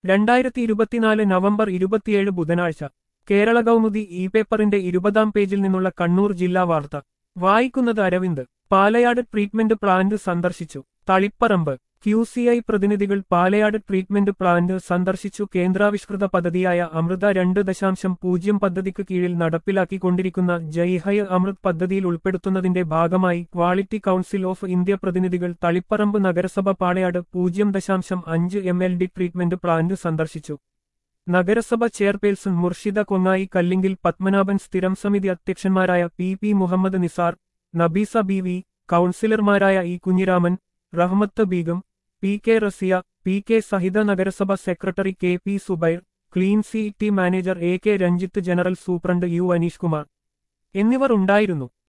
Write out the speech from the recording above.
രണ്ടായിരത്തി ഇരുപത്തിനാല് നവംബർ ഇരുപത്തിയേഴ് ബുധനാഴ്ച കേരള കൗമുദി ഇ പേപ്പറിന്റെ ഇരുപതാം പേജിൽ നിന്നുള്ള കണ്ണൂർ ജില്ലാ വാർത്ത വായിക്കുന്നത് അരവിന്ദ് പാലയാട് ട്രീറ്റ്മെന്റ് പ്ലാന്റ് സന്ദർശിച്ചു തളിപ്പറമ്പ് ക്യു സി ഐ പ്രതിനിധികൾ പാലയാട് ട്രീറ്റ്മെന്റ് പ്ലാന്റ് സന്ദർശിച്ചു കേന്ദ്രാവിഷ്കൃത പദ്ധതിയായ അമൃത രണ്ട് ദശാംശം പൂജ്യം പദ്ധതിക്ക് കീഴിൽ നടപ്പിലാക്കിക്കൊണ്ടിരിക്കുന്ന ജയ്ഹയ അമൃത് പദ്ധതിയിൽ ഉൾപ്പെടുത്തുന്നതിന്റെ ഭാഗമായി ക്വാളിറ്റി കൗൺസിൽ ഓഫ് ഇന്ത്യ പ്രതിനിധികൾ തളിപ്പറമ്പ് നഗരസഭ പാലയാട് പൂജ്യം ദശാംശം അഞ്ച് M L D treatment plant സന്ദർശിച്ചു നഗരസഭ ചെയർപേഴ്സൺ മുർഷിദ കൊങ്ങായി കല്ലിങ്കിൽ പത്മനാഭൻ സ്ഥിരം സമിതി അധ്യക്ഷന്മാരായ P P Muhammad Nisar Nabeesa B V കൗൺസിലർമാരായ E Kunhiraman Rahmath Beegum P K Rasiya P K Sahitha നഗരസഭ secretary K P Subair clean city manager A K Ranjith general superintendent U Aneesh Kumar എന്നിവർ ഉണ്ടായിരുന്നു